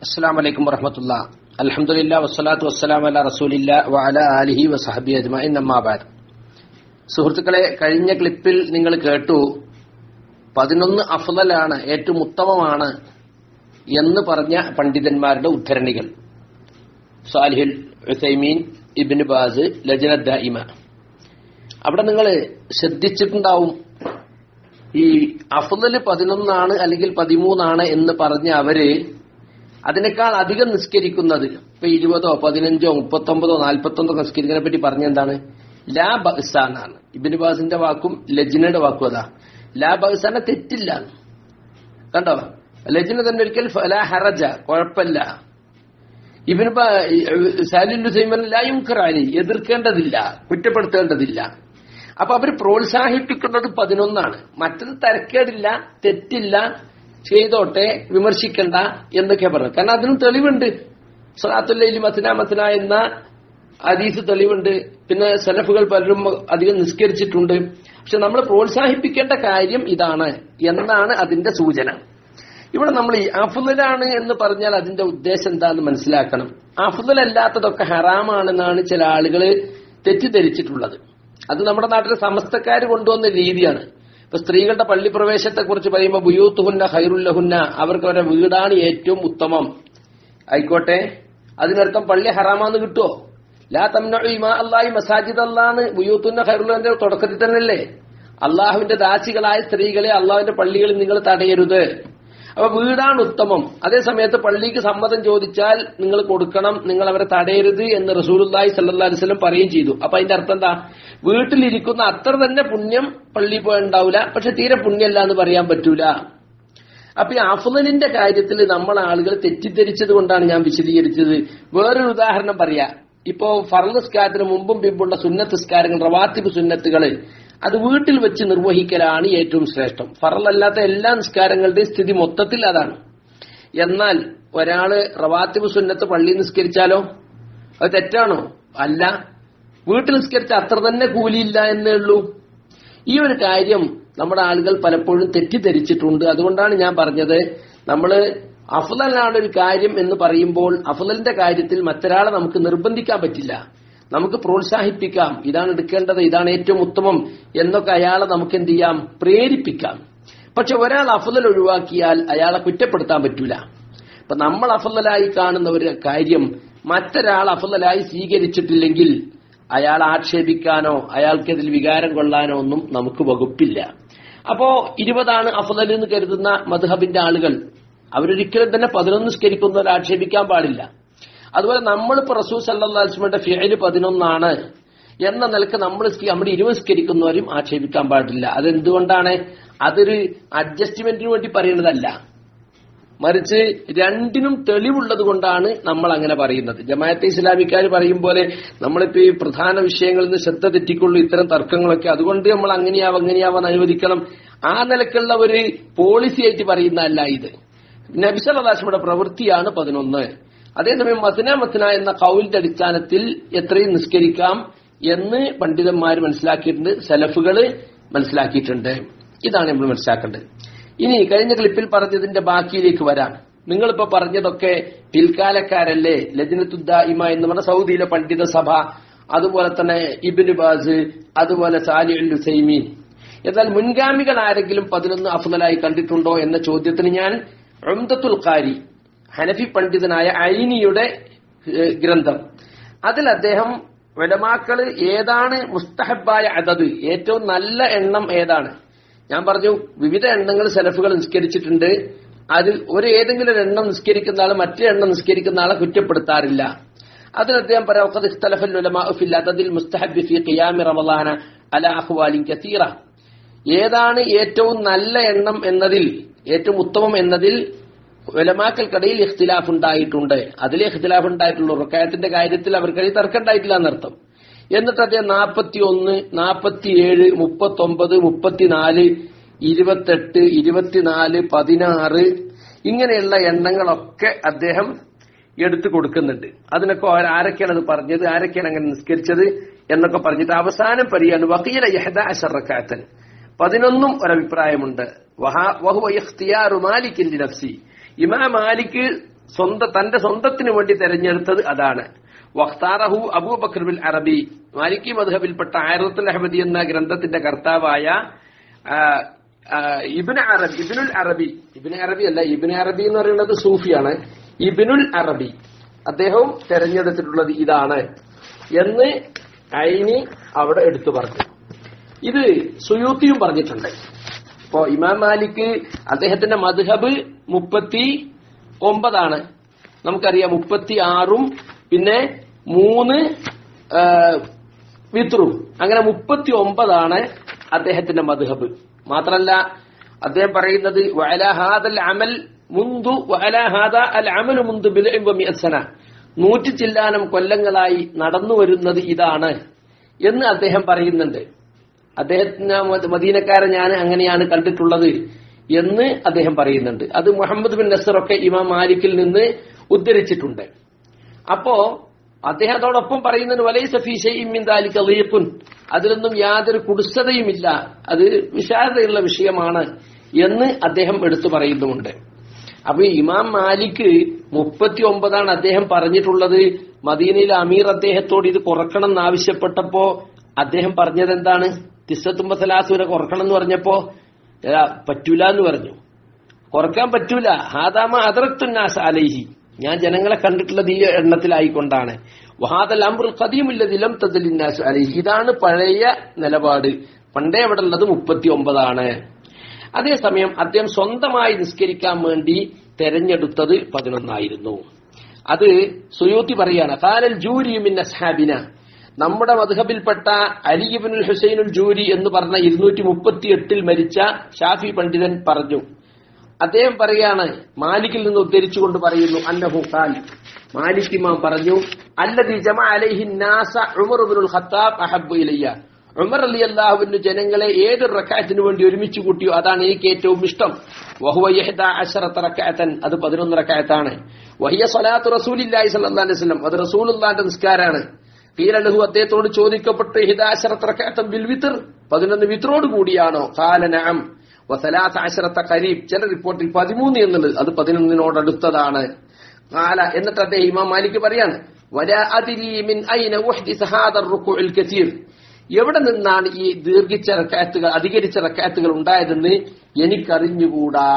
അസ്സാം വലൈക്കും വറഹമത്തുള്ള അലഹമുല്ല വസ്സലാത്തു വസ്സലാം അല റസൂലില്ല വഅല ആലിഹി വസഹബി അജ്മഇൻ അമ്മാബാദ് സുഹൃത്തുക്കളെ കഴിഞ്ഞ ക്ലിപ്പിൽ നിങ്ങൾ കേട്ടു പതിനൊന്ന് അഫ്ലലാണ് ഏറ്റവും ഉത്തമമാണ് എന്ന് പറഞ്ഞ പണ്ഡിതന്മാരുടെ ഉദ്ധരണികൾ സാലിഹുൽ ഉസൈമീൻ ഇബിൻ ബാസ് ലജന ദായിമ അവിടെ നിങ്ങൾ ശ്രദ്ധിച്ചിട്ടുണ്ടാവും ഈ അഫ്ലല് പതിനൊന്നാണ് അല്ലെങ്കിൽ പതിമൂന്നാണ് എന്ന് പറഞ്ഞ അവര് അതിനേക്കാൾ അധികം നിസ്കരിക്കുന്നത് ഇപ്പൊ ഇരുപതോ പതിനഞ്ചോ മുപ്പത്തൊമ്പതോ നാൽപ്പത്തൊന്നോ നിസ്കരിക്കുന്നതിനെ പറ്റി പറഞ്ഞെന്താണ് ലാ ബഹ്സ എന്നാണ് ഇബിന് ബാസിന്റെ വാക്കും ലജ്നയുടെ വാക്കും അതാ ലാ ബഹ്സാനെ തെറ്റില്ല കണ്ടോ ലജ്ന തന്നെ ഒരിക്കൽ ലാ ഹറജ കുഴപ്പമില്ല ഇബിന് സാലിൻ ഹുസൈമൻ ലായും ഖറാനി എതിർക്കേണ്ടതില്ല കുറ്റപ്പെടുത്തേണ്ടതില്ല അപ്പൊ അവർ പ്രോത്സാഹിപ്പിക്കുന്നത് പതിനൊന്നാണ് മറ്റത് തരക്കേടില്ല തെറ്റില്ല ചെയ്തോട്ടെ വിമർശിക്കണ്ട എന്നൊക്കെ പറഞ്ഞു കാരണം അതിനും തെളിവുണ്ട് സലാത്തുല്ലയിൽ മത്തിന മത്തിന എന്ന അതീസ് തെളിവുണ്ട് പിന്നെ സലഫുകൾ പലരും അധികം നിസ്കരിച്ചിട്ടുണ്ട് പക്ഷെ നമ്മൾ പ്രോത്സാഹിപ്പിക്കേണ്ട കാര്യം ഇതാണ് എന്നാണ് അതിന്റെ സൂചന ഇവിടെ നമ്മൾ ഈ അഫുദലാണ് എന്ന് പറഞ്ഞാൽ അതിന്റെ ഉദ്ദേശം എന്താന്ന് മനസ്സിലാക്കണം അഫുദൽ അല്ലാത്തതൊക്കെ ഹറാമാണെന്നാണ് ചില ആളുകൾ തെറ്റിദ്ധരിച്ചിട്ടുള്ളത് അത് നമ്മുടെ നാട്ടിലെ സമസ്തക്കാർ കൊണ്ടുവന്ന രീതിയാണ് ഇപ്പൊ സ്ത്രീകളുടെ പള്ളി പ്രവേശത്തെ കുറിച്ച് പറയുമ്പോൾ ബുയൂത്തുഹുന്ന ഹൈറുല്ലഹുന്ന അവർക്ക് അവരുടെ വീടാണ് ഏറ്റവും ഉത്തമം ആയിക്കോട്ടെ അതിനർത്ഥം പള്ളി ഹറാമാന്ന് കിട്ടുമോ ലാ തമ്നഇമാ അള്ളാഹി മസാജിദ് അല്ലാന്ന് ബുയൂത്തുന്ന ഹൈറുല്ലന്റെ തുടക്കത്തിൽ തന്നെയല്ലേ അള്ളാഹുവിന്റെ ദാസികളായ സ്ത്രീകളെ അള്ളാഹുവിന്റെ പള്ളികളിൽ നിങ്ങൾ തടയരുത് അപ്പൊ വീടാണ് ഉത്തമം അതേ സമയത്ത് പള്ളിക്ക് സമ്മതം ചോദിച്ചാൽ നിങ്ങൾ കൊടുക്കണം നിങ്ങൾ അവരെ തടയരുത് എന്ന് റസൂലുല്ലാഹി സല്ലാ അലിസ്ലം പറയുകയും ചെയ്തു അപ്പൊ അതിന്റെ അർത്ഥം എന്താ വീട്ടിലിരിക്കുന്ന അത്ര തന്നെ പുണ്യം പള്ളി പോയി ഉണ്ടാവില്ല പക്ഷെ തീരെ പുണ്യമല്ല എന്ന് പറയാൻ പറ്റൂല അപ്പൊ ഈ അഫ്ലലിന്റെ കാര്യത്തിൽ നമ്മൾ ആളുകൾ തെറ്റിദ്ധരിച്ചത് കൊണ്ടാണ് ഞാൻ വിശദീകരിച്ചത് വേറൊരു ഉദാഹരണം പറയാ ഇപ്പോ ഫർദ് നിസ്കാരത്തിന് മുമ്പും പിമ്പുള്ള സുന്നത്ത് നിസ്കാരങ്ങൾ റവാത്തിബ് സുന്നത്തുകൾ അത് വീട്ടിൽ വെച്ച് നിർവഹിക്കലാണ് ഏറ്റവും ശ്രേഷ്ഠം ഫറലല്ലാത്ത എല്ലാ നിസ്കാരങ്ങളുടെയും സ്ഥിതി മൊത്തത്തിൽ അതാണ് എന്നാൽ ഒരാള് റവാത്തിബ് സുന്നത്ത് പള്ളി നിസ്കരിച്ചാലോ അത് തെറ്റാണോ അല്ല വീട്ടിൽ നിസ്കരിച്ച അത്ര തന്നെ കൂലിയില്ല എന്നേ ഉള്ളൂ ഈ ഒരു കാര്യം നമ്മുടെ ആളുകൾ പലപ്പോഴും തെറ്റിദ്ധരിച്ചിട്ടുണ്ട് അതുകൊണ്ടാണ് ഞാൻ പറഞ്ഞത് നമ്മള് അഫ്ലലാണ് ഒരു കാര്യം എന്ന് പറയുമ്പോൾ അഫ്ലലിന്റെ കാര്യത്തിൽ മറ്റൊരാളെ നമുക്ക് നിർബന്ധിക്കാൻ പറ്റില്ല നമുക്ക് പ്രോത്സാഹിപ്പിക്കാം ഇതാണ് എടുക്കേണ്ടത് ഇതാണ് ഏറ്റവും ഉത്തമം എന്നൊക്കെ അയാളെ നമുക്ക് എന്ത് ചെയ്യാം പ്രേരിപ്പിക്കാം പക്ഷെ ഒരാൾ അഫലൽ ഒഴിവാക്കിയാൽ അയാളെ കുറ്റപ്പെടുത്താൻ പറ്റൂല ഇപ്പൊ നമ്മൾ അഫലലായി കാണുന്ന ഒരു കാര്യം മറ്റൊരാൾ അഫലലായി സ്വീകരിച്ചിട്ടില്ലെങ്കിൽ അയാൾ ആക്ഷേപിക്കാനോ അയാൾക്കതിൽ വികാരം കൊള്ളാനോ ഒന്നും നമുക്ക് വകുപ്പില്ല അപ്പോ ഇരുപതാണ് അഫലൽ എന്ന് കരുതുന്ന മധുഹബിന്റെ ആളുകൾ അവരൊരിക്കലും തന്നെ പതിനൊന്ന് സ്കരിക്കുന്നവരെ ആക്ഷേപിക്കാൻ പാടില്ല അതുപോലെ നമ്മളിപ്പോ റസൂൽ സല്ലാസ്മയുടെ ഫിയല് പതിനൊന്നാണ് എന്ന നിലക്ക് നമ്മൾ നമ്മുടെ ഇരുവസ്കരിക്കുന്നവരും ആക്ഷേപിക്കാൻ പാടില്ല അതെന്തുകൊണ്ടാണ് അതൊരു അഡ്ജസ്റ്റ്മെന്റിന് വേണ്ടി പറയുന്നതല്ല മറിച്ച് രണ്ടിനും തെളിവുള്ളത് കൊണ്ടാണ് നമ്മൾ അങ്ങനെ പറയുന്നത് ജമാഅത്തെ ഇസ്ലാമിക്കാർ പറയും പോലെ നമ്മളിപ്പോ ഈ പ്രധാന വിഷയങ്ങളിൽ നിന്ന് ശ്രദ്ധ തെറ്റിക്കൊള്ളു ഇത്തരം തർക്കങ്ങളൊക്കെ അതുകൊണ്ട് നമ്മൾ അങ്ങനെയാവും അങ്ങനെയാവാൻ അനുവദിക്കണം ആ നിലക്കുള്ള ഒരു പോളിസി ആയിട്ട് പറയുന്നതല്ല ഇത് നബിസലാസ്മയുടെ പ്രവൃത്തിയാണ് പതിനൊന്ന് അതേസമയം മസന മസന എന്ന കൗലിന്റെ അടിസ്ഥാനത്തിൽ എത്രയും നിസ്കരിക്കാം എന്ന് പണ്ഡിതന്മാർ മനസ്സിലാക്കിയിട്ടുണ്ട് സലഫുകൾ മനസ്സിലാക്കിയിട്ടുണ്ട് ഇതാണ് നമ്മൾ മനസ്സിലാക്കേണ്ടത് ഇനി കഴിഞ്ഞ ക്ലിപ്പിൽ പറഞ്ഞതിന്റെ ബാക്കിയിലേക്ക് വരാം നിങ്ങളിപ്പോ പറഞ്ഞതൊക്കെ പിൽക്കാലക്കാരല്ലേ ലജ്നത്തുദ്ദായിമ എന്ന് പറഞ്ഞ സൗദിയിലെ പണ്ഡിത സഭ അതുപോലെ തന്നെ ഇബിന് ബാസ് അതുപോലെ സാലി അൽ ഹുസൈമീൻ എന്നാൽ മുൻഗാമികൾ ആരെങ്കിലും പതിനൊന്ന് അഫ്ലായി കണ്ടിട്ടുണ്ടോ എന്ന ചോദ്യത്തിന് ഞാൻ ഉംദത്തുൽ ഖാരി ഹനഫി പണ്ഡിതനായ ഐനിയുടെ ഗ്രന്ഥം അതിൽ അദ്ദേഹം വിലമാക്കള് ഏതാണ് മുസ്തഹബായ അതത് ഏറ്റവും നല്ല എണ്ണം ഏതാണ് ഞാൻ പറഞ്ഞു വിവിധ എണ്ണങ്ങൾ സെലഫുകൾ നിസ്കരിച്ചിട്ടുണ്ട് അതിൽ ഒരു ഏതെങ്കിലും ഒരു എണ്ണം നിസ്കരിക്കുന്ന ആൾ മറ്റേ എണ്ണം നിസ്കരിക്കുന്ന ആളെ കുറ്റപ്പെടുത്താറില്ല അതിന് അദ്ദേഹം പറയാം മുസ്തഹബി ഫി ഖിയാമി റമളാന അല അഹ്വാലിൻ കസീറ ഏതാണ് ഏറ്റവും നല്ല എണ്ണം എന്നതിൽ ഏറ്റവും ഉത്തമം എന്നതിൽ ഉലമാക്കൾക്കിടയിൽ ഇഖ്തിലാഫ് ഉണ്ടായിട്ടുണ്ട് അതിലെ ഇഖ്തിലാഫ് ഉണ്ടായിട്ടുള്ളൂ റുക്കായത്തിന്റെ കാര്യത്തിൽ അവർക്കിടയിൽ തർക്കം ഉണ്ടായിട്ടില്ല എന്നർത്ഥം എന്നിട്ട് അദ്ദേഹം നാൽപ്പത്തി ഒന്ന് നാൽപ്പത്തിയേഴ് മുപ്പത്തൊമ്പത് മുപ്പത്തിനാല് ഇരുപത്തെട്ട് ഇരുപത്തിനാല് പതിനാറ് ഇങ്ങനെയുള്ള എണ്ണങ്ങളൊക്കെ അദ്ദേഹം എടുത്തു കൊടുക്കുന്നുണ്ട് അതിനൊക്കെ ആരൊക്കെയാണ് അത് പറഞ്ഞത് ആരൊക്കെയാണ് അങ്ങനെ നിസ്കരിച്ചത് എന്നൊക്കെ പറഞ്ഞിട്ട് അവസാനം പറയാണ് വക്കീല യഹദ അഷറക്കാത്തൻ പതിനൊന്നും ഒരഭിപ്രായമുണ്ട് വഹുവ ഇഖ്തിയാറു മാലിക്കിന്റെ നഫ്സി ഇമാം മാലിക് സ്വന്തം തന്റെ സ്വന്തത്തിന് വേണ്ടി തെരഞ്ഞെടുത്തത് അതാണ് വഖ്താറഹു അബൂബക്കർ ബിൽ അറബി മാലിക്കി മദ്ഹബിൽപ്പെട്ട ആയിരത്തുൽ അഹമ്മദി എന്ന ഗ്രന്ഥത്തിന്റെ കർത്താവായ ആ, ആ, ഇബ്നു അറബി ഇബ്നുൽ അറബി ഇബ്നു അറബി അല്ല ഇബ്നു അറബി എന്ന് പറയുന്നത് സൂഫിയാണ് ഇബ്നുൽ അറബി അദ്ദേഹവും തെരഞ്ഞെടുത്തിട്ടുള്ളത് ഇതാണ് എന്ന് ഐനി അവിടെ എടുത്തു പറഞ്ഞു ഇത് സുയൂത്തിയും പറഞ്ഞിട്ടുണ്ട് ഇപ്പോ ഇമാം മാലിക് അദ്ദേഹത്തിന്റെ മദ്ഹബ് മുപ്പത്തി ഒമ്പതാണ് നമുക്കറിയാം മുപ്പത്തി ആറും പിന്നെ മൂന്ന് ആ, വിത്രും അങ്ങനെ മുപ്പത്തി ഒമ്പതാണ് അദ്ദേഹത്തിന്റെ മദ്ഹബ് മാത്രല്ല അദ്ദേഹം പറയുന്നത് വഅല ഹാദൽ അമൽ മുന്തു വഅല ഹാദ അൽ അമലു മുന്തു ബിൽഇം വമിഅത് സന നൂറ്റി ചില്ലാനം കൊല്ലങ്ങളായി നടന്നു വരുന്നത് ഇതാണ് എന്ന് അദ്ദേഹം പറയുന്നുണ്ട് അദ്ദേഹത്തിന് മദ- മദീനക്കാരെ ഞാൻ അങ്ങനെയാണ് കണ്ടിട്ടുള്ളത് എന്ന് അദ്ദേഹം പറയുന്നുണ്ട് അത് മുഹമ്മദ് ബിൻ നസറൊക്കെ ഇമാം മാലിക്കിൽ നിന്ന് ഉദ്ധരിച്ചിട്ടുണ്ട് അപ്പോ അദ്ദേഹം അതോടൊപ്പം പറയുന്നത് വലൈ സഫീഷുൻ അതിലൊന്നും യാതൊരു കുടുസതയുമില്ല അത് വിശാലതയുള്ള വിഷയമാണ് എന്ന് അദ്ദേഹം എടുത്തു പറയുന്നുമുണ്ട് അപ്പൊ ഈ ഇമാം മാലിക് മുപ്പത്തി ഒമ്പതാണ് അദ്ദേഹം പറഞ്ഞിട്ടുള്ളത് മദീനയിലെ അമീർ അദ്ദേഹത്തോട് ഇത് കുറക്കണം എന്ന് ആവശ്യപ്പെട്ടപ്പോ അദ്ദേഹം പറഞ്ഞത് എന്താണ് തിസ്സത്തുമ്പത്തലാസ് വരെ കുറക്കണം എന്ന് പറഞ്ഞപ്പോ ഏതാ, പറ്റൂല എന്ന് പറഞ്ഞു കുറക്കാൻ പറ്റൂല ഹാദാമ അതറത്തുന്നാസ് അലൈഹി ഞാൻ ജനങ്ങളെ കണ്ടിട്ടുള്ളത് ഈ എണ്ണത്തിലായിക്കൊണ്ടാണ് വഹാദൽ അമ്രുൽ ഖദീമുല്ലതിലം തദലിന്നാസ് അലൈഹി ഇതാണ് പഴയ നിലപാട് പണ്ടേ അവിടെ ഉള്ളത് മുപ്പത്തി ഒമ്പതാണ് അതേസമയം അദ്ദേഹം സ്വന്തമായി നിസ്കരിക്കാൻ വേണ്ടി തെരഞ്ഞെടുത്തത് പതിനൊന്നായിരുന്നു അത് സുയൂത്തി പറയാണ് കാലൽ ജൂരിയുമിൻ അസ്ഹാബിന നമ്മുടെ മധുഹബിൽപ്പെട്ട അലിബിനുൽ ഹുസൈനുൽ ജൂരി എന്ന് പറഞ്ഞ ഇരുന്നൂറ്റി മുപ്പത്തി എട്ടിൽ മരിച്ച ഷാഫി പണ്ഡിതൻ പറഞ്ഞു അദ്ദേഹം പറയാണ് മാലിക്കിൽ നിന്ന് ഉദ്ധരിച്ചുകൊണ്ട് പറയുന്നു അന്നഹു ഖാൽ മാലിക് ഇമാം പറഞ്ഞു അല്ലദി ജമ അലൈഹി നാസ ഉമർ ഇബ്നുൽ ഖത്താബ് അഹബ്ബു ഇലയ്യ ഉമർ അലി അള്ളാഹുവിന്റെ ജനങ്ങളെ ഏത് റക്കായത്തിന് വേണ്ടി ഒരുമിച്ച് കൂട്ടിയോ അതാണ് എനിക്ക് ഏറ്റവും ഇഷ്ടം വഹുവ യഹ്ദ അശറത്ത റക്കായത്തൻ അത് പതിനൊന്ന് റക്കായത്താണ് വഹിയ സ്വലാത്തു റസൂലില്ലാഹി സല്ലല്ലാഹു അലൈഹി വസല്ലം അത് റസൂലുള്ളാന്റെ നിസ്കാരാണ് ഖീലലഹു അദ്ദേഹത്തോട് ചോദിക്കപ്പെട്ടു ഹിദാശറത്ത് റക്കായത്തൻ ബിൽ വിത്ർ പതിനൊന്ന് വിത്രോട് കൂടിയാണോ ഖാല നഅം വസലാസ അശറത്ത ഖരീബ് ചില റിപ്പോർട്ടിൽ പതിമൂന്ന് എന്നുള്ളത് അത് പതിനൊന്നിനോടടുത്തതാണ് ഖാല എന്നിട്ട് അദ്ദേഹം ഇമാം മാലിക് പറയാണ് വലാ അദ്രി മിൻ ഐന ഉഹ്ദിസ ഹാദ റുക്കുഉൽ കസീർ എവിടെ നിന്നാണ് ഈ ദീർഘിച്ച റക്കാത്തുകൾ അധികരിച്ച റക്കാത്തുകൾ ഉണ്ടായതെന്ന് എനിക്കറിഞ്ഞുകൂടാ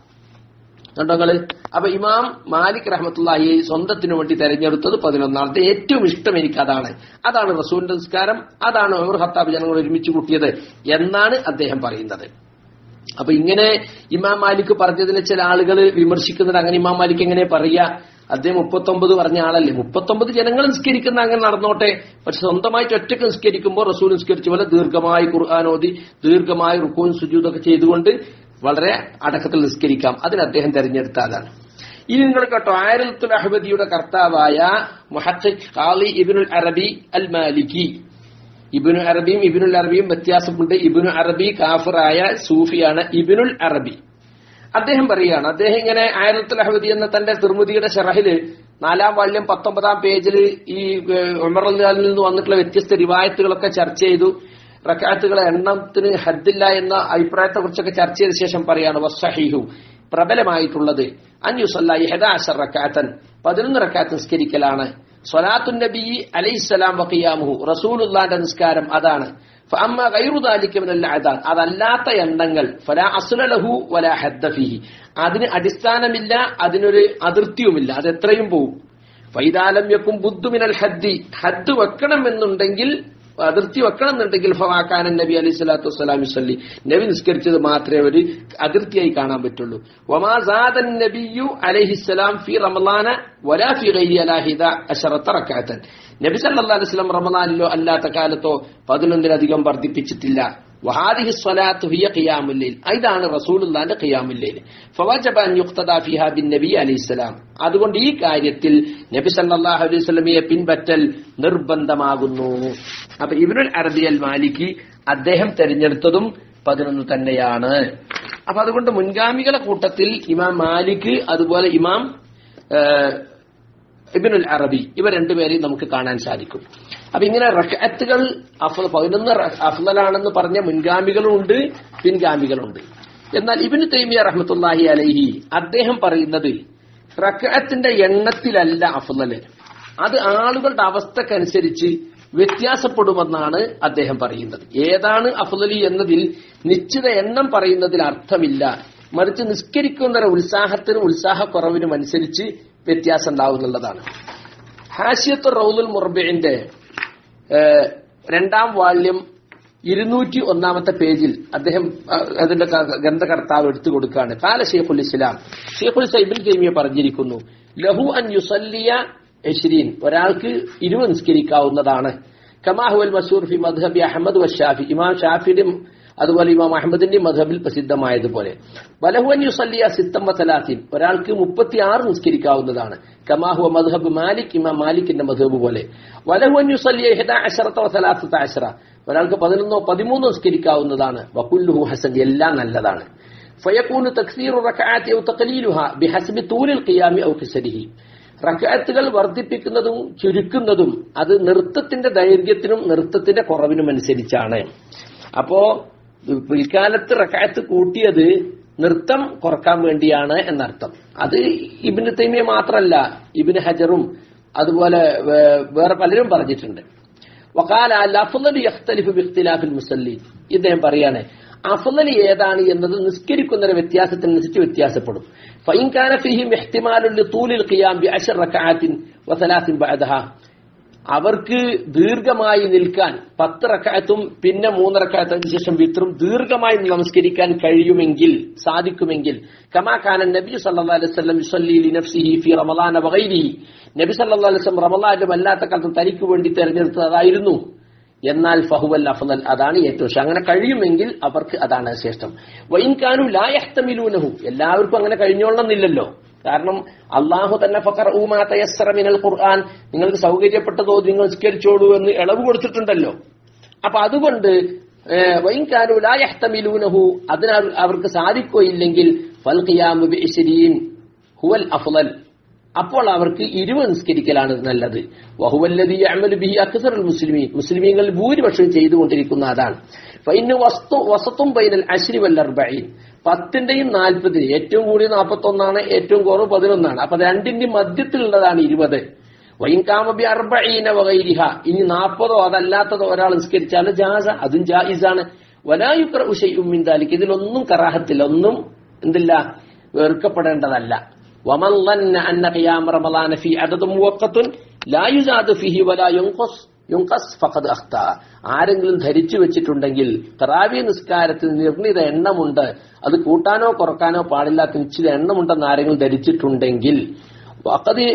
കണ്ടോ നിങ്ങള് അപ്പൊ ഇമാം മാലിക് റഹ്മത്തുള്ളാഹി സ്വന്തത്തിനു വേണ്ടി തെരഞ്ഞെടുത്തത് പതിനൊന്നാമത്തെ ഏറ്റവും ഇഷ്ടം എനിക്ക് അതാണ് അതാണ് റസൂലിന്റെ നിസ്കാരം അതാണ് ഉമർ ഖത്താബ് ജനങ്ങൾ ഒരുമിച്ച് കൂട്ടിയത് എന്നാണ് അദ്ദേഹം പറയുന്നത് അപ്പൊ ഇങ്ങനെ ഇമാം മാലിക് പറഞ്ഞതിനെ ചില ആളുകൾ വിമർശിക്കുന്നത് അങ്ങനെ ഇമാം മാലിക് എങ്ങനെ പറയാ അദ്ദേഹം മുപ്പത്തൊമ്പത് പറഞ്ഞ ആളല്ലേ മുപ്പത്തൊമ്പത് ജനങ്ങൾ നിസ്കരിക്കുന്ന അങ്ങനെ നടന്നോട്ടെ പക്ഷെ സ്വന്തമായിട്ട് ഒറ്റക്ക് നിസ്കരിക്കുമ്പോൾ റസൂൽ നിസ്കരിച്ച പോലെ ദീർഘമായി ഖുർആൻ ഓതി ദീർഘമായി റുക്കൂൻ സുജൂദൊക്കെ ചെയ്തുകൊണ്ട് വളരെ അടക്കത്തിൽ നിസ്കരിക്കാം അതിന് അദ്ദേഹം തെരഞ്ഞെടുത്ത അതാണ് ഇനി നിങ്ങൾ കേട്ടോ ആയിരത്തുൽ അഹമ്മദിയുടെ കർത്താവായ മുഹദ്ദിഖ് ഖാലി ഇബ്നുൽ അറബി അൽ മാലിക്കി ഇബിനു അറബിയും ഇബിനുൽ അറബിയും വ്യത്യാസമുണ്ട് ഇബിനു അറബി കാഫിറായ സൂഫിയാണ് ഇബിനുൽ അറബി അദ്ദേഹം പറയുകയാണ് അദ്ദേഹം ഇങ്ങനെ ആയിരത്തുൽ അഹമ്മദി എന്ന തന്റെ തിർമുദിയുടെ ഷറഹില് നാലാം വാള്യം പത്തൊമ്പതാം പേജിൽ ഈ ഏഹ്, ഉമർ അലിൽ നിന്ന് വന്നിട്ടുള്ള വ്യത്യസ്ത റിവായത്തുകളൊക്കെ ചർച്ച ചെയ്തു റക്കാത്തുകളെ എണ്ണത്തിന് ഹദ്ദില്ല എന്ന അഭിപ്രായത്തെ കുറിച്ചൊക്കെ ചർച്ച ചെയ്ത ശേഷം പറയാണ് വസ്സഹീഹു പ്രബലമായിട്ടുള്ളത് അൻയുസല്ല ഇഹദാശർ റക്കാത്തൻ പതിനൊന്ന് റക്കാത്ത് നിസ്കരിക്കലാണ് സ്വലാത്തു നബി അലൈഹിസ്സലാം വഖിയാമുഹു റസൂലുള്ളാന്റെ നിസ്കാരം അതാണ് ഫഅമ്മ ഗൈറു ദാലിക മിനൽ അദാൻ അതല്ലാത്ത എണ്ണങ്ങൾ ഫലാ അസ്ല ലഹു വലാ ഹദ്ദ ഫീഹി അതിന് അടിസ്ഥാനമില്ല അതിനൊരു അതിർത്തിയുമില്ല അത് എത്രയും പോവും ഫൈദാലം യക്കും ബുദ്ധു മിനൽ ഹദ്ദി ഹദ്ദ് വെക്കണം എന്നുണ്ടെങ്കിൽ അതിർത്തി വെക്കണം എന്നുണ്ടെങ്കിൽ ഫവാക്കാനൻ നബി അലൈഹി സ്വലാത്തു വസ്സലാം സല്ലി നബി നിസ്കരിച്ചത് മാത്രമേ ഒരു അതിർത്തിയായി കാണാൻ പറ്റുള്ളൂ വമാ സാദൻ നബിയു അലൈഹിസ്സലാം ഫി റമളാന വലാ ഫി ഗൈരി അലാഹിദ അശറത്ത റക്അത്തൻ നബി സല്ലല്ലാഹു അലൈഹി വസല്ലം റമളാനിലോ അല്ലാത്ത കാലത്തോ പതിനൊന്നിലധികം വർദ്ധിപ്പിച്ചിട്ടില്ല വഹാദിഹി സ്വലാത്തു ഹിയ ഖിയാമുൽ ലൈൽ ഇതാണ് റസൂലുള്ളാന്റെ ഖിയാമുൽ ലൈൽ ഫവജബ അൻ യുഖ്തദാ ഫിഹാ ബിൻ നബി അലൈഹിസ്സലാം അതുകൊണ്ട് ഈ കാര്യത്തിൽ നബി സല്ലല്ലാഹു അലൈഹി വസല്ലമയെ പിൻപറ്റൽ നിർബന്ധമാകുന്നു അപ്പൊ ഇബ്നുൽ അറബി അൽ മാലിക്കി അദ്ദേഹം തെരഞ്ഞെടുത്തതും പതിനൊന്ന് തന്നെയാണ് അപ്പൊ അതുകൊണ്ട് മുൻഗാമികളെ കൂട്ടത്തിൽ ഇമാം മാലിക് അതുപോലെ ഇമാം ഏഹ്, ഇബിനുൽ അറബി ഇവ രണ്ടുപേരെയും നമുക്ക് കാണാൻ സാധിക്കും അപ്പൊ ഇങ്ങനെ റക്അത്തുകൾ അഫ്ല പതിനൊന്ന് റ- അഫ്ലലാണെന്ന് പറഞ്ഞ മുൻഗാമികളുണ്ട് പിൻഗാമികളുണ്ട് എന്നാൽ ഇബിന് തൈമിയ റഹ്മത്തുല്ലാഹി അലൈഹി അദ്ദേഹം പറയുന്നത് റക്അത്തിന്റെ എണ്ണത്തിലല്ല അഫ്ലല് അത് ആളുകളുടെ അവസ്ഥക്കനുസരിച്ച് വ്യത്യാസപ്പെടുമെന്നാണ് അദ്ദേഹം പറയുന്നത് ഏതാണ് അഫ്ലലി എന്നതിൽ നിശ്ചിത എണ്ണം പറയുന്നതിൽ അർത്ഥമില്ല മറിച്ച് നിസ്കരിക്കുന്ന ഉത്സാഹത്തിനും ഉത്സാഹക്കുറവിനും അനുസരിച്ച് വ്യത്യാസം ഉണ്ടാവുന്നുള്ളതാണ് ഹാഷിയത്ത് റൗലുൽ മുർബിന്റെ ഏഹ്, രണ്ടാം വാള്യം ഇരുന്നൂറ്റി ഒന്നാമത്തെ പേജിൽ അദ്ദേഹം അഹ്, അതിന്റെ ക- ഗ്രന്ഥകർത്താവ് എടുത്തു കൊടുക്കുകയാണ് കാല ഷെയ്ഖുൽ ഇസ്ലാം ഷെയ്ഖുൽ സൈബിൻ തൈമിയ പറഞ്ഞിരിക്കുന്നു ലഹു അൻ യുസല്ലിയ എഷ്രീൻ ഒരാൾക്ക് ഇരുപത് നിസ്കരിക്കാവുന്നതാണ് കമാഹുൽ മസൂർ ഫി മദ്ഹബി അഹമ്മദ് വഷാഫി ഇമാം ഷാഫിയുടെ അതുപോലെ ഇമാം അഹമ്മദിന്റെ മധബിൽ പ്രസിദ്ധമായതുപോലെ വലഹുവൻ യുസല്ലിയ സിത്തം വസലാസിൻ ഒരാൾക്ക് മുപ്പത്തിയാറ് നിസ്കരിക്കാവുന്നതാണ് കമാഹുവ മധബ് മാലിക് ഇമാം മാലിക്കിന്റെ മധബ് പോലെ വലഹുവൻ യുസല്ലിയ ഹിദ അഷറത്ത വസലാസത്ത അഷറ ഒരാൾക്ക് പതിനൊന്നോ പതിമൂന്നോ നിസ്കരിക്കാവുന്നതാണ് വക്കുല്ലുഹു ഹസൻ എല്ലാം നല്ലതാണ് ഫയക്കൂന് തക്സീറു റക്അാത്തി ഔ തഖലീലുഹ ബിഹസ്ബി തൂലിൽ ഖിയാമി ഔ ഖിസരിഹി റക്അത്തുകൾ വർദ്ധിപ്പിക്കുന്നതും ചുരുക്കുന്നതും അത് നൃത്തത്തിന്റെ ദൈർഘ്യത്തിനും നൃത്തത്തിന്റെ കുറവിനും അനുസരിച്ചാണ് അപ്പോ പിൽക്കാലത്ത് റക്അത്ത് കൂട്ടിയത് നൃത്തം കുറക്കാൻ വേണ്ടിയാണ് എന്നർത്ഥം അത് ഇബിന് തൈമിയ മാത്രമല്ല ഇബിന് ഹജറും അതുപോലെ വേ- വേറെ പലരും പറഞ്ഞിട്ടുണ്ട് വക്കാല അഫ്ലൽ യഖ്തലിഫു ബിഖ്തിലാഫിൽ മുസല്ലീൻ ഇദ്ദേഹം പറയാണ് അഫ്ലൽ ഏതാണ് എന്നത് നിസ്കരിക്കുന്ന വ്യത്യാസത്തിനനുസരിച്ച് വ്യത്യാസപ്പെടും ഫൈൻ കാന ഫീഹിം ഇഹ്തിമാലുൽ ലിതൂലിൽ ഖിയാം ബിഅശർ റക്അാത്തിൻ വസലാസിൻ ബഅദഹ അവർക്ക് ദീർഘമായി നിൽക്കാൻ പത്ത് റക്കായത്തും പിന്നെ മൂന്ന് റക്കായത്തിന് ശേഷം വിത്രും ദീർഘമായി നമസ്കരിക്കാൻ കഴിയുമെങ്കിൽ സാധിക്കുമെങ്കിൽ കമാഖാനൻ നബി സല്ലല്ലാഹു അലൈഹി വസല്ലം യുസല്ലി ലിനഫ്സിഹി ഫി റമളാന വഗൈരിഹി നബി സല്ലല്ലാഹു അലൈഹി വസല്ലം റമളാനിലും അല്ലാത്ത കാലത്തും തനിക്ക് വേണ്ടി തെരഞ്ഞെടുത്തതായിരുന്നു എന്നാൽ ഫഹുവൽ അഫ്ദൽ അതാണ് ഏറ്റവും ശ്രേഷ്ഠം അങ്ങനെ കഴിയുമെങ്കിൽ അവർക്ക് അതാണ് ശ്രേഷ്ഠം വൈൻകാനു ലായഹ്തമിലൂനഹു എല്ലാവർക്കും അങ്ങനെ കഴിഞ്ഞോളണമെന്നില്ലല്ലോ കാരണം അള്ളാഹു തന്നെ ഫക്കർ ഊമാ തയസ്സറ മിനൽ ഖുർആൻ നിങ്ങൾക്ക് സൗകര്യപ്പെട്ടതോ നിങ്ങൾ സ്കരിച്ചോളൂ എന്ന് ഇളവ് കൊടുത്തിട്ടുണ്ടല്ലോ അപ്പൊ അതുകൊണ്ട് ഏഹ്, വൈൻകാനു ലായഹ്തമിലൂനഹു അതിനാൽ അവർക്ക് സാധിക്കുകയില്ലെങ്കിൽ ഫൽ ഖിയാമു ബിഇശ്രീൻ ഹുവൽ അഫ്ളൽ അപ്പോൾ അവർക്ക് ഇരുപത് നിസ്കരിക്കലാണ് നല്ലത് വഹുവല്ലതി അമലു ബിഹി അക്സറുൽ മുസ്ലിമീൻ മുസ്ലിമീങ്ങൾ ഭൂരിപക്ഷം ചെയ്തുകൊണ്ടിരിക്കുന്ന അതാണ് ഫൈന് വസ്തു വസത്തും ബൈനൽ അശ്രി വൽ അർബഈൻ പത്തിന്റെയും നാൽപ്പതിന് ഏറ്റവും കൂടിയ നാൽപ്പത്തി ഒന്നാണ് ഏറ്റവും കുറവ് പതിനൊന്നാണ് അപ്പൊ രണ്ടിന്റെയും മധ്യത്തിലുള്ളതാണ് ഇരുപത് വൈൻകാമബി അർബഈന വഗൈരിഹ ഇനി നാൽപ്പതോ അതല്ലാത്തതോ ഒരാൾ നിസ്കരിച്ചാൽ ജാസ അതും ജായിസാണ് വലായുക്ര ഉഷയും മിന്താലിക്ക് ഇതിലൊന്നും കറാഹത്തില്ല ഒന്നും എന്തില്ല വെറുക്കപ്പെടേണ്ടതല്ല ومن ظن أن قيام رمضان في عدد موقت لا يزاد فيه ولا ينقص യുങ്കസ് ഫഖദ് അഖ്ത ആരെങ്കിലും ധരിച്ചു വെച്ചിട്ടുണ്ടെങ്കിൽ തറാവി നിസ്കാരത്തിന് നിർണിത എണ്ണമുണ്ട് അത് കൂട്ടാനോ കുറക്കാനോ പാടില്ലാത്ത നിശ്ചിത എണ്ണമുണ്ടെന്ന് ആരെങ്കിലും ധരിച്ചിട്ടുണ്ടെങ്കിൽ വഖദ്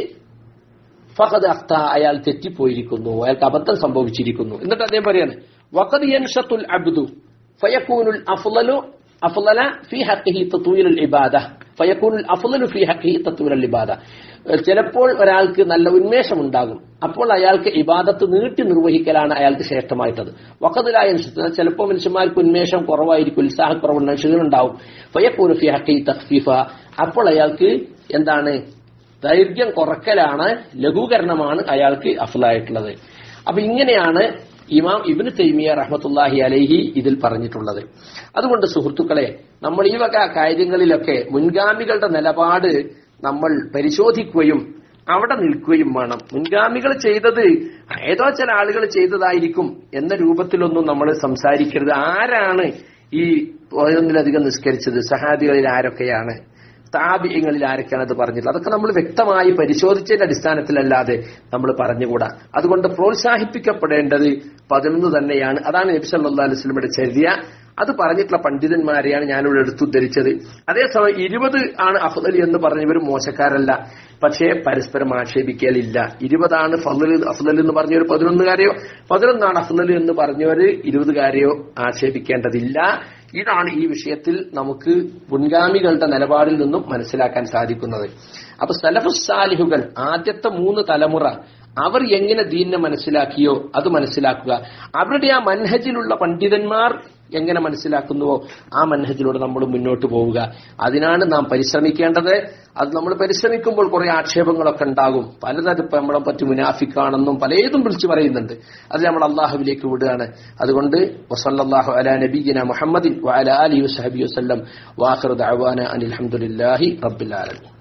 ഫഖദ് അഖ്ത അയാൾ തെറ്റിപ്പോയിരിക്കുന്നു അയാൾക്ക് അബദ്ധം സംഭവിച്ചിരിക്കുന്നു എന്നിട്ട് അദ്ദേഹം പറയാണ് വഖദ് യൻഷത്തുൽ അബ്ദു ഫയകൂനുൽ അഫ്ളലു അഫ്ളല ഫി ഹഖിഹി തത്വീലുൽ ഇബാദ ഫയകൂനുൽ അഫ്ളലു ഫി ഹഖിഹി തത്വീലുൽ ഇബാദ ചിലപ്പോൾ ഒരാൾക്ക് നല്ല ഉന്മേഷം ഉണ്ടാകും അപ്പോൾ അയാൾക്ക് ഇബാദത്ത് നീട്ടി നിർവഹിക്കലാണ് അയാൾക്ക് ശ്രേഷ്ഠമായിട്ടത് വക്കതിലായ ചിലപ്പോൾ മനുഷ്യന്മാർക്ക് ഉന്മേഷം കുറവായിരിക്കും ഉത്സാഹക്കുറവുണ്ട് ക്ഷീണുണ്ടാവും ഫയക്കൂന് ഫി ഹക്കി തഖ്ഫീഫ അപ്പോൾ അയാൾക്ക് എന്താണ് ദൈർഘ്യം കുറക്കലാണ് ലഘൂകരണമാണ് അയാൾക്ക് അഫലായിട്ടുള്ളത് അപ്പൊ ഇങ്ങനെയാണ് ഇമാം ഇബിന് തൈമിയ റഹ്മത്തുല്ലാഹി അലൈഹി ഇതിൽ പറഞ്ഞിട്ടുള്ളത് അതുകൊണ്ട് സുഹൃത്തുക്കളെ നമ്മൾ ഈ വക കാര്യങ്ങളിലൊക്കെ മുൻഗാമികളുടെ നിലപാട് നമ്മൾ പരിശോധിക്കുകയും അവിടെ നിൽക്കുകയും വേണം മുൻഗാമികൾ ചെയ്തത് ഏതോ ചില ആളുകൾ ചെയ്തതായിരിക്കും എന്ന രൂപത്തിലൊന്നും നമ്മൾ സംസാരിക്കരുത് ആരാണ് ഈ പതിനൊന്നിലധികം നിസ്കരിച്ചത് സഹാബികളിൽ ആരൊക്കെയാണ് താപിയങ്ങളിൽ ആരൊക്കെയാണ് അത് പറഞ്ഞിട്ടുള്ളത് അതൊക്കെ നമ്മൾ വ്യക്തമായി പരിശോധിച്ചതിന്റെ അടിസ്ഥാനത്തിലല്ലാതെ നമ്മൾ പറഞ്ഞുകൂടാ അതുകൊണ്ട് പ്രോത്സാഹിപ്പിക്കപ്പെടേണ്ടത് പതിനൊന്ന് തന്നെയാണ് അതാണ് നബി സല്ലല്ലാഹു അലൈഹി വസല്ലമയുടെ ചര്യ അത് പറഞ്ഞിട്ടുള്ള പണ്ഡിതന്മാരെയാണ് ഞാനിവിടെ എടുത്തുദ്ധരിച്ചത് അതേസമയം ഇരുപത് ആണ് അഫ്ദലി എന്ന് പറഞ്ഞവർ മോശക്കാരല്ല പക്ഷേ പരസ്പരം ആക്ഷേപിക്കലില്ല ഇരുപതാണ് ഫضൽ അഫ്ദൽ എന്ന് പറഞ്ഞവർ പതിനൊന്നുകാരെയോ പതിനൊന്നാണ് അഫ്ദൽ എന്ന് പറഞ്ഞവർ ഇരുപതുകാരെയോ ആക്ഷേപിക്കേണ്ടതില്ല ഇതാണ് ഈ വിഷയത്തിൽ നമുക്ക് മുൻഗാമികളുടെ നിലപാടിൽ നിന്നും മനസ്സിലാക്കാൻ സാധിക്കുന്നത് അപ്പൊ സലഫുസാലിഹുകൾ ആദ്യത്തെ മൂന്ന് തലമുറ അവർ എങ്ങനെ ദീനിനെ മനസ്സിലാക്കിയോ അത് മനസ്സിലാക്കുക അവരുടെ ആ മൻഹജിലുള്ള പണ്ഡിതന്മാർ എങ്ങനെ മനസ്സിലാക്കുന്നുവോ ആ മൻഹജിലൂടെ നമ്മൾ മുന്നോട്ട് പോവുക അതിനാണ് നാം പരിശ്രമിക്കേണ്ടത് അത് നമ്മൾ പരിശ്രമിക്കുമ്പോൾ കുറെ ആക്ഷേപങ്ങളൊക്കെ ഉണ്ടാകും പലതരം ഇപ്പൊ നമ്മളെ പറ്റി മുനാഫിക്കാണെന്നും പലതും വിളിച്ചു പറയുന്നുണ്ട് അത് നമ്മൾ അള്ളാഹുവിലേക്ക് വിടുകയാണ് അതുകൊണ്ട് വസല്ലാഹു അല നബീന മുഹമ്മദിൻ വഅല അലി വസഹബി വസ്ലം വാഖിർ ദഅവാന അനിൽ ഹംദുലില്ലാഹി റബ്ബിൽ ആലമീൻ